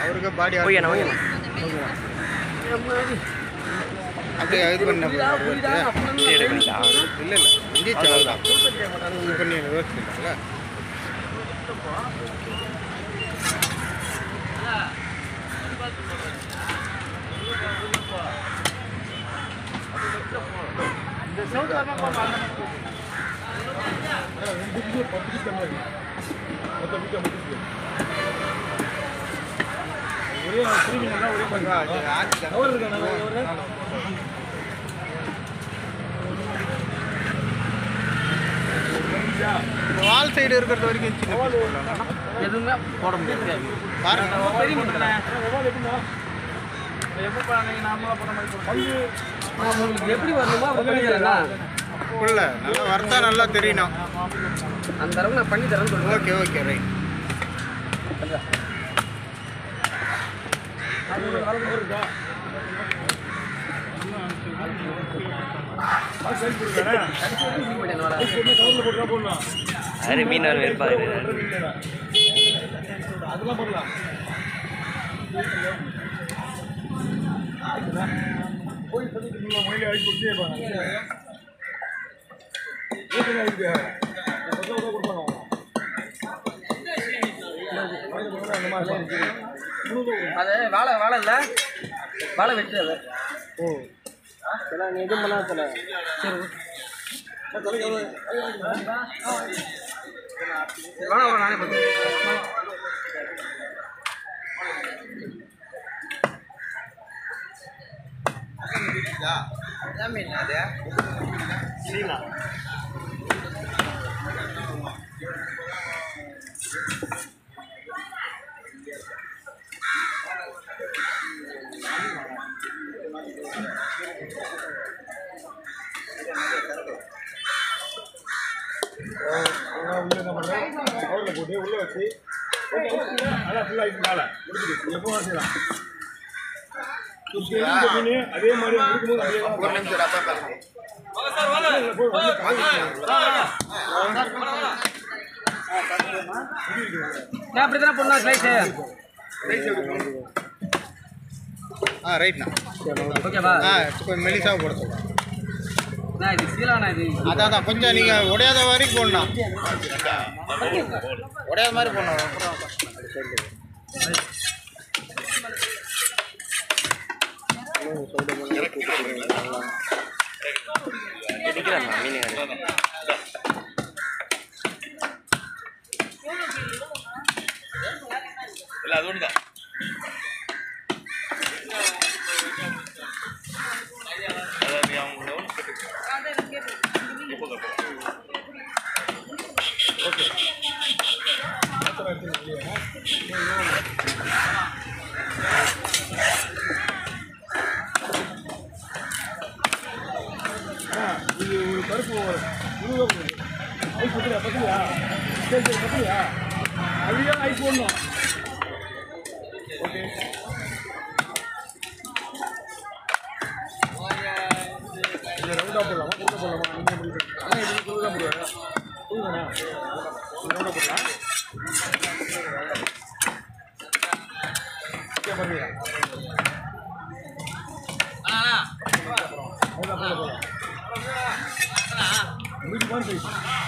அவருக்கு பாடி ஓகேண்ணா ஓகேண்ணா அப்படியே இது பண்ண சரி பண்ணிட்டா இல்லை இல்லை இங்கே தான் இது பண்ணி யோசிச்சுட்டாங்களா இந்த வால் சைடு இருக்கிறது வரைக்கும் சின்ன piece போடலாமா? எதுவுமே போட முடியாது பாருங்க எப்படி வரணுமோ அப்படி பண்ணிக்கிறேன் உள்ள நல்லா வறுத்தா நல்லா தெரியணும் அந்த அளவுக்கு நான் பண்ணி தரேன்னு சொல்லுவேன் ஓகே ஓகே ரைட் அரே மீன் வர வெறுப்பாரு அது வாழை வாழை இல்லை வாழை வெட்டு அது ஓ நீ எதுவும் பண்ணாத சரி வேணா வேணா நானே பண்ணுறேன் போட்டு உள்ள வச்சு நல்லா ஃபுல்லாக ஆகிட்டு மேலே முடிச்சுட்டு எப்போ வச்சுக்கலாம் மீன் அதே மாதிரி முடிக்கும்போது அதே தான் ஒரு நிமிஷம் அப்பா பாருங்க நான் அப்படி தானே பண்ணா ஸ்லைஸு ஆ ரைட்ண்ணா ஓகேவா ஆ கொஞ்சம் மெலிசாக போட சொல்லுங்கள் நான் இது சீலாண்ணா இது அதான் அதான் கொஞ்சம் நீங்கள் உடையாத வரைக்கும் போடணும் உடையாத மாதிரி போடணும் அப்புறம் எடுக்கிறேன் மீன் இது ஒரு பருப்பு உருவம் ஐஸ் பத்தியா பத்தியா சரி சரி பத்தியா அதுவே ஐஸ் போடணும் ஓகே இது ரவுண்டாக போடலாமா குறுக்க போடலாமா நீங்கள் முடிவு ஆனால் இது குறுக்க தான் போடுவாங்க புரியுதாண்ணா இது ரவுண்டாக போடலாம் ஓகே பண்ணுங்க அவ்வளோ போட போகலாம் மீடியமான சைஸ்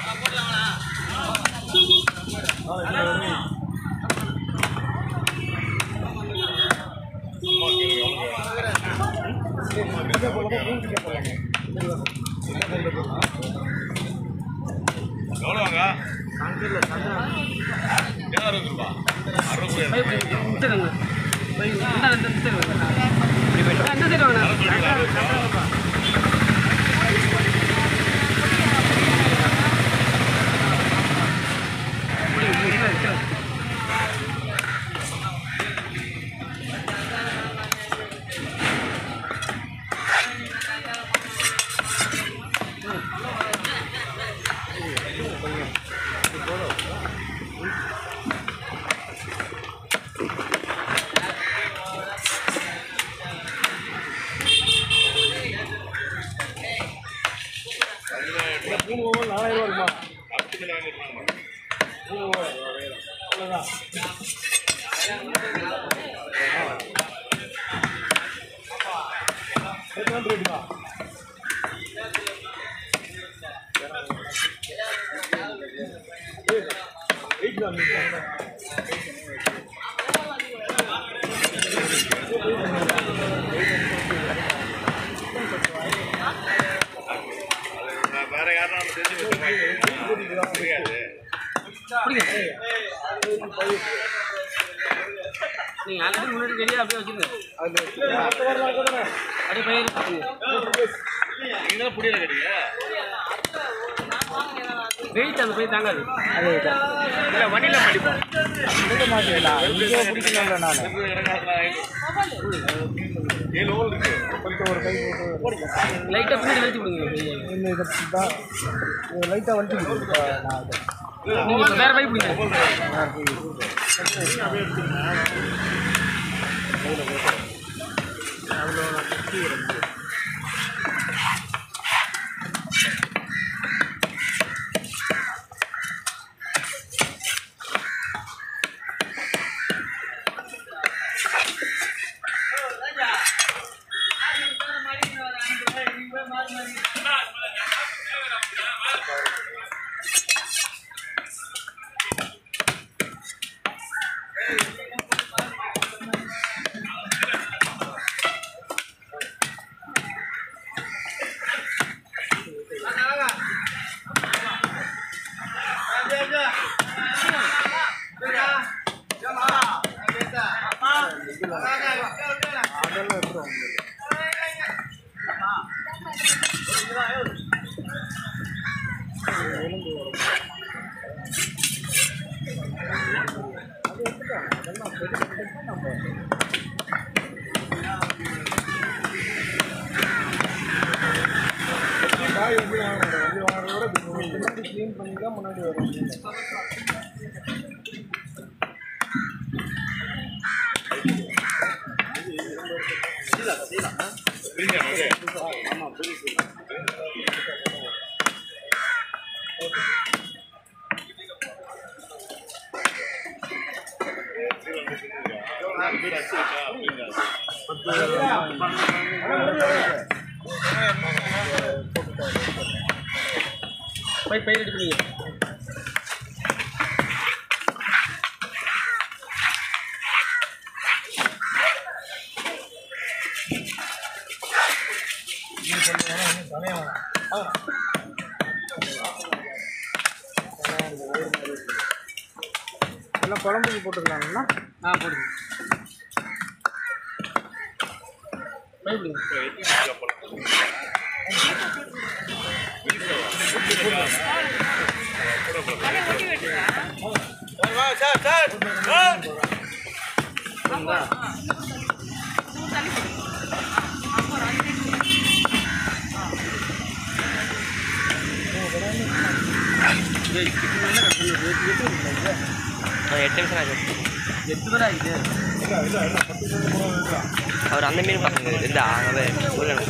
மூணு ஓவர் நாலாயிரம் ரூபா இருக்குமா மூணு ஓவர் அவ்வளோதான் நீங்கள் ஆல்ரெடி முன்னாடி ரெடியாக அப்படியே வச்சுருங்க அதில் அப்படியே பயிர் பார்த்துங்க வெயிட் அந்த பயிர் தாங்காது வண்டியில் மாட்டிப்போம் எடுக்க மாட்டீங்களா இங்கே பிடிக்கல நான் கொஞ்சம் ஒரு கை போட்டு லைட்டாக பின்னாடி வச்சு விடுங்க பையை இந்த இதை தான் லைட்டாக வந்துட்டு நான் இதை நீங்கள் இப்போ வேறு பை பிடிங்க அதெல்லாம் எடுத்துருவோம் காய் எப்படி வாங்குறது வண்டி வாங்குறத விட இப்படி முன்னாடி க்ளீன் பண்ணி தான் முன்னாடி வரும் பை பயிர் எடுப்பீங்க எல்லாம் குழம்புக்கு போட்டுக்கலாங்களா ஆ போடுங்க பை பிடிங்க எட்டு நிமிஷம் ஆச்சு எட்டு பேர் ஆகிட்டு அவர் அந்த மீன் பார்க்குங்க இந்த அங்கே சூரியன்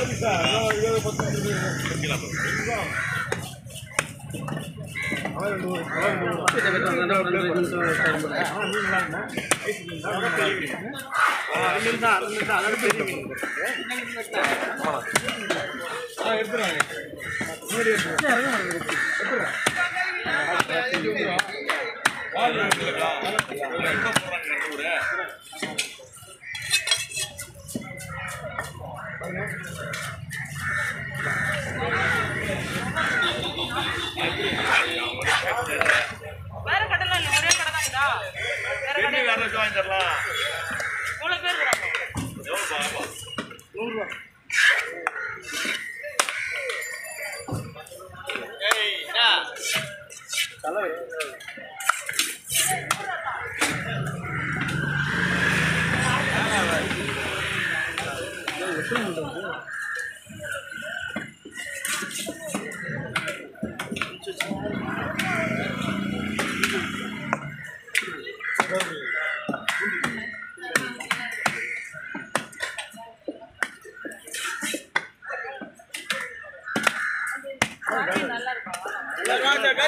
வேற கடைலாம் இல்லை ஒரே கடை தான் இதா வேற கடை இல்லை. இவ்வளோ பேர் இருக்கிறாங்க நல்லா இருக்கும்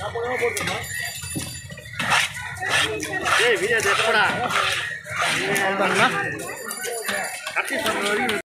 ஏய் வீடியோ எத்தப்படா அவ்வளோதாங்களா கட்டி சொல்ற வரைக்கும்